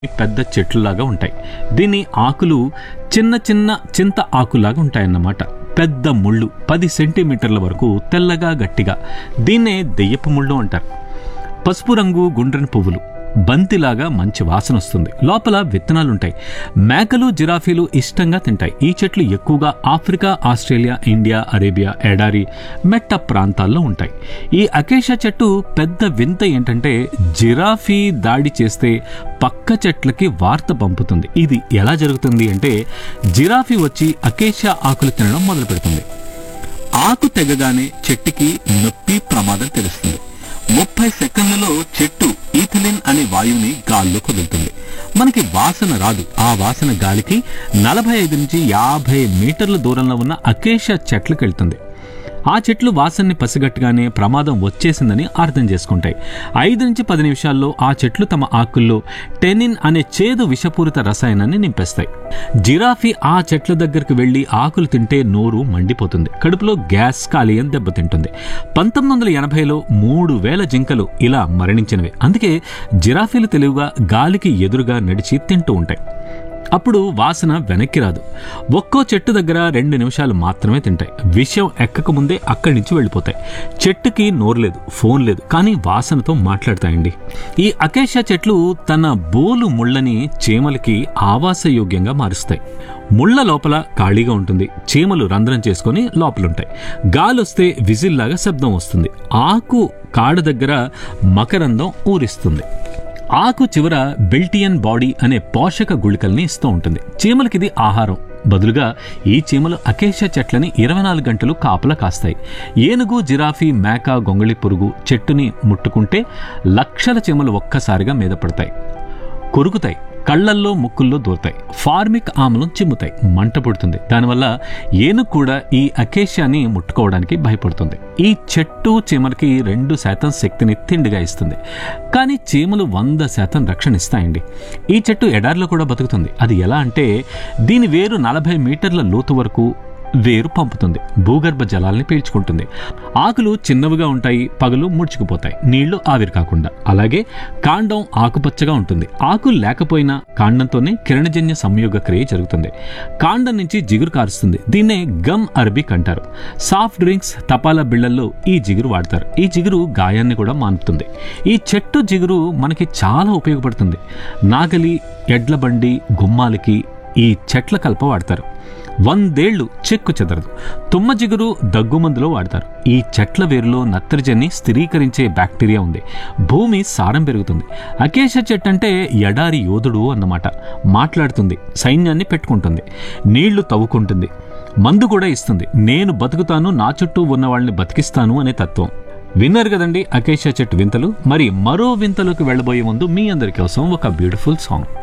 పెద్ద చెట్లులాగా ఉంటాయి దీని ఆకులు చిన్న చిన్న చింత ఆకులాగా ఉంటాయన్నమాట పెద్ద ముళ్ళు పది సెంటీమీటర్ల వరకు తెల్లగా గట్టిగా దీన్నే దెయ్యపు ముళ్ళు అంటారు పసుపు రంగు గుండ్రని పువ్వులు బంతిలాగా మంచి వాసన వస్తుంది లోపల విత్తనాలుంటాయి మేకలు జిరాఫీలు ఇష్టంగా తింటాయి ఈ చెట్లు ఎక్కువగా ఆఫ్రికా ఆస్ట్రేలియా ఇండియా అరేబియా ఎడారి మెట్ట ప్రాంతాల్లో ఉంటాయి ఈ అకేషా చెట్టు పెద్ద వింత ఏంటంటే జిరాఫీ దాడి చేస్తే పక్క చెట్లకి వార్త పంపుతుంది ఇది ఎలా జరుగుతుంది అంటే జిరాఫీ వచ్చి అకేషా ఆకులు తినడం మొదలు పెడుతుంది ఆకు తెగగానే చెట్టుకి నొప్పి ప్రమాదం తెలుస్తుంది ముప్పై సెకండ్లలో చెట్టు ఈథిలిన్ అనే వాయువుని గాల్లో కుదులుతుంది మనకి వాసన రాదు ఆ వాసన గాలికి నలభై ఐదు నుంచి యాభై మీటర్ల దూరంలో ఉన్న అకేషా చెట్లకు వెళ్తుంది ఆ చెట్లు వాసనని పసిగట్టగానే ప్రమాదం వచ్చేసిందని అర్థం చేసుకుంటాయి ఐదు నుంచి పది నిమిషాల్లో ఆ చెట్లు తమ ఆకుల్లో టెనిన్ అనే చేదు విషపూరిత రసాయనాన్ని నింపేస్తాయి జిరాఫీ ఆ చెట్ల దగ్గరికి వెళ్లి ఆకులు తింటే నోరు మండిపోతుంది కడుపులో గ్యాస్ కాలియం దెబ్బతింటుంది పంతొమ్మిది వందల ఎనభైలో మూడు వేల జింకలు ఇలా మరణించినవి అందుకే జిరాఫీలు తెలివిగా గాలికి ఎదురుగా నడిచి తింటూ ఉంటాయి అప్పుడు వాసన వెనక్కి రాదు ఒక్కో చెట్టు దగ్గర రెండు నిమిషాలు మాత్రమే తింటాయి విషయం ఎక్కక ముందే అక్కడి నుంచి వెళ్ళిపోతాయి చెట్టుకి నోరు లేదు ఫోన్ లేదు కానీ వాసనతో మాట్లాడతాయండి ఈ అకేషా చెట్లు తన బోలు ముళ్ళని చీమలకి ఆవాసయోగ్యంగా మారుస్తాయి ముళ్ళ లోపల ఖాళీగా ఉంటుంది చీమలు రంధ్రం చేసుకొని లోపలుంటాయి గాలొస్తే విజిల్లాగా శబ్దం వస్తుంది ఆకు కాడ దగ్గర మకరందం ఊరిస్తుంది ఆకు చివర బెల్టియన్ బాడీ అనే పోషక గుళికల్ని ఇస్తూ ఉంటుంది చీమలకి ఇది ఆహారం బదులుగా ఈ చీమలు అకేషా చెట్లని ఇరవై నాలుగు గంటలు కాపలా కాస్తాయి ఏనుగు జిరాఫీ మేక గొంగళి పురుగు చెట్టుని ముట్టుకుంటే లక్షల చీమలు ఒక్కసారిగా మీద పడతాయి కొరుకుతాయి కళ్ళల్లో ముక్కుల్లో దూరతాయి ఫార్మిక్ ఆమ్లం చిమ్ముతాయి మంట పుడుతుంది దానివల్ల ఏనుగు కూడా ఈ అకేషియాని ముట్టుకోవడానికి భయపడుతుంది ఈ చెట్టు చీమలకి రెండు శాతం శక్తిని తిండిగా ఇస్తుంది కానీ చీమలు వంద శాతం రక్షణ ఇస్తాయండి ఈ చెట్టు ఎడారిలో కూడా బతుకుతుంది అది ఎలా అంటే దీని వేరు నలభై మీటర్ల లోతు వరకు వేరు పంపుతుంది భూగర్భ జలాల్ని పీల్చుకుంటుంది ఆకులు చిన్నవిగా ఉంటాయి పగలు ముడుచుకుపోతాయి నీళ్లు ఆవిరి కాకుండా అలాగే కాండం ఆకుపచ్చగా ఉంటుంది ఆకులు లేకపోయినా కాండంతోనే కిరణజన్య సంయోగ క్రియ జరుగుతుంది కాండం నుంచి జిగురు కారుస్తుంది దీన్నే గమ్ అరబిక్ అంటారు సాఫ్ట్ డ్రింక్స్ తపాలా బిళ్లల్లో ఈ జిగురు వాడతారు ఈ జిగురు గాయాన్ని కూడా మానుపుతుంది ఈ చెట్టు జిగురు మనకి చాలా ఉపయోగపడుతుంది నాగలి ఎడ్ల బండి గుమ్మాలకి ఈ చెట్ల కలప వాడతారు వందేళ్లు చెక్కు చెదరదు తుమ్మ జిగురు దగ్గుమందులో వాడతారు ఈ చెట్ల వేరులో నత్రజని స్థిరీకరించే బ్యాక్టీరియా ఉంది భూమి సారం పెరుగుతుంది అకేష చెట్టు అంటే ఎడారి యోధుడు అన్నమాట మాట్లాడుతుంది సైన్యాన్ని పెట్టుకుంటుంది నీళ్లు తవ్వుకుంటుంది మందు కూడా ఇస్తుంది నేను బతుకుతాను నా చుట్టూ ఉన్న వాళ్ళని బతికిస్తాను అనే తత్వం విన్నారు కదండి అకేషా చెట్టు వింతలు మరి మరో వింతలోకి వెళ్ళబోయే ముందు మీ అందరి కోసం ఒక బ్యూటిఫుల్ సాంగ్